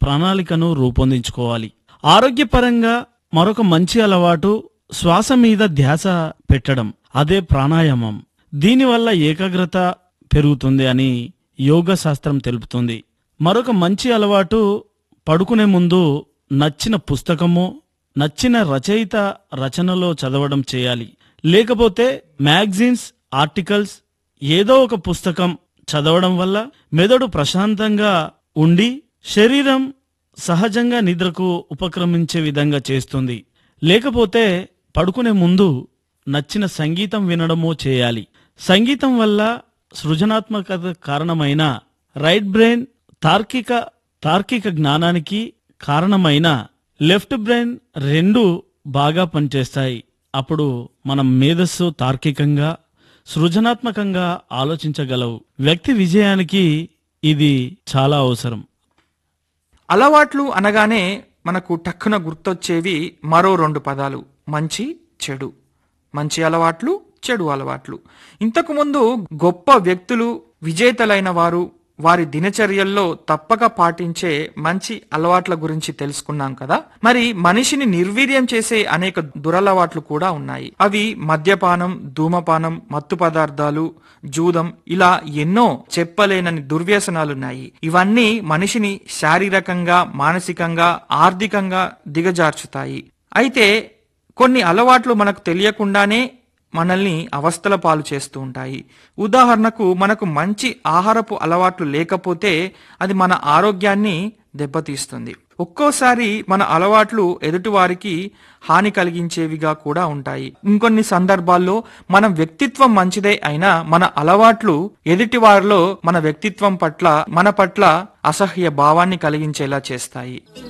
ప్రణాళికను రూపొందించుకోవాలి ఆరోగ్యపరంగా మరొక మంచి అలవాటు శ్వాస మీద ధ్యాస పెట్టడం అదే ప్రాణాయామం దీనివల్ల ఏకాగ్రత పెరుగుతుంది అని యోగ శాస్త్రం తెలుపుతుంది మరొక మంచి అలవాటు పడుకునే ముందు నచ్చిన పుస్తకము నచ్చిన రచయిత రచనలో చదవడం చేయాలి లేకపోతే మ్యాగజైన్స్ ఆర్టికల్స్ ఏదో ఒక పుస్తకం చదవడం వల్ల మెదడు ప్రశాంతంగా ఉండి శరీరం సహజంగా నిద్రకు ఉపక్రమించే విధంగా చేస్తుంది లేకపోతే పడుకునే ముందు నచ్చిన సంగీతం వినడమో చేయాలి సంగీతం వల్ల సృజనాత్మకత కారణమైన రైట్ బ్రెయిన్ తార్కిక తార్కిక జ్ఞానానికి కారణమైన లెఫ్ట్ బ్రెయిన్ రెండు బాగా పనిచేస్తాయి అప్పుడు మనం మేధస్సు తార్కికంగా సృజనాత్మకంగా ఆలోచించగలవు వ్యక్తి విజయానికి ఇది చాలా అవసరం అలవాట్లు అనగానే మనకు టక్కున గుర్తొచ్చేవి మరో రెండు పదాలు మంచి చెడు మంచి అలవాట్లు చెడు అలవాట్లు ఇంతకుముందు గొప్ప వ్యక్తులు విజేతలైన వారు వారి దినచర్యల్లో తప్పక పాటించే మంచి అలవాట్ల గురించి తెలుసుకున్నాం కదా మరి మనిషిని నిర్వీర్యం చేసే అనేక దురలవాట్లు కూడా ఉన్నాయి అవి మద్యపానం ధూమపానం మత్తు పదార్థాలు జూదం ఇలా ఎన్నో చెప్పలేనని దుర్వ్యసనాలున్నాయి ఇవన్నీ మనిషిని శారీరకంగా మానసికంగా ఆర్థికంగా దిగజార్చుతాయి అయితే కొన్ని అలవాట్లు మనకు తెలియకుండానే మనల్ని అవస్థల పాలు చేస్తూ ఉంటాయి ఉదాహరణకు మనకు మంచి ఆహారపు అలవాట్లు లేకపోతే అది మన ఆరోగ్యాన్ని దెబ్బతీస్తుంది ఒక్కోసారి మన అలవాట్లు ఎదుటివారికి హాని కలిగించేవిగా కూడా ఉంటాయి ఇంకొన్ని సందర్భాల్లో మన వ్యక్తిత్వం మంచిదే అయినా మన అలవాట్లు ఎదుటి వారిలో మన వ్యక్తిత్వం పట్ల మన పట్ల అసహ్య భావాన్ని కలిగించేలా చేస్తాయి